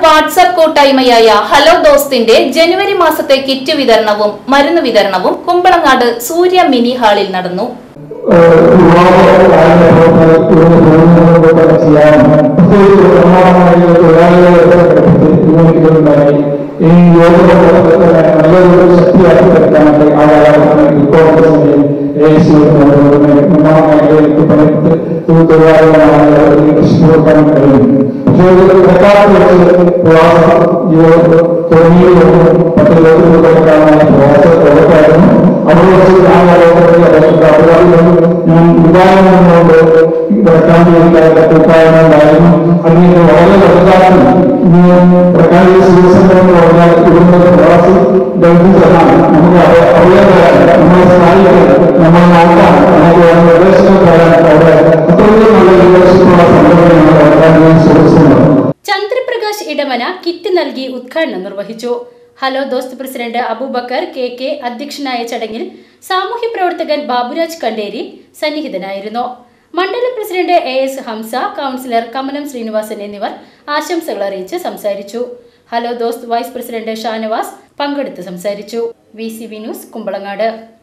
WhatsApp കൂട്ടായ്മയായ hello ദോസ്തിന്റെ ജനുവരി മാസത്തെ kit വിതരണവും മരുന്ന് വിതരണവും കുമ്പളങ്ങാട് സൂര്യ മിനി ഹാളിൽ നടന്നു ഈ നല്ലൊരു ശക്തിയാക്കി എടുക്കാനായിട്ട് ആളുകളെ കോൺഗ്രസിന്റെയും തൊഴിലാളികളാണ് കൃഷിക്കാൻ കഴിയും പക്ഷേ ഇത് സർക്കാർ പ്രവാസം തോന്നിയും പത്ത് ലോകത്തിലുള്ള പ്രവാസത്തോടൊപ്പമായിരുന്നു അവിടെ വെച്ച് ഞാൻ അപകടത്തിൽ ഞാൻ വിവാഹങ്ങളുണ്ട് പ്രഖ്യാപിക്കാനുള്ള കൂട്ടായ്മ ഉണ്ടായിരുന്നു അതിന് വളരെ വലുതായി പ്രഖ്യാപിച്ച ശിവസംഘം എന്ന് പറഞ്ഞാൽ ഇവിടുത്തെ പ്രവാസി ദൗത്യമാണ് നമുക്ക് അറിയാൻ നമ്മളെ സഹായിക്കാൻ നമ്മളെ നോക്കാൻ നമുക്ക് വേണ്ട നിർദ്ദേശങ്ങൾ തരാൻ അവിടെ അത്രയും നല്ല ലീഡർഷിപ്പുള്ള സംഘടനയാണ് പ്രഖ്യാപിച്ച ശിവസംഘം ചന്ദ്രപ്രകാശ് ഇടമന കിറ്റ് നൽകി ഉദ്ഘാടനം നിർവഹിച്ചു hello Dost president Abubakar K K അധ്യക്ഷനായ ചടങ്ങിൽ സാമൂഹ്യ പ്രവർത്തകൻ ബാബുരാജ് കണ്ടേരി സന്നിഹിതനായിരുന്നു മണ്ഡലം president A S Hamsa councillor Kamalam Srinivasan എന്നിവർ ആശംസകൾ അറിയിച്ച് സംസാരിച്ചു hello Dost vice president Shanavas പങ്കെടുത്ത് സംസാരിച്ചു V C V news Kumbalangad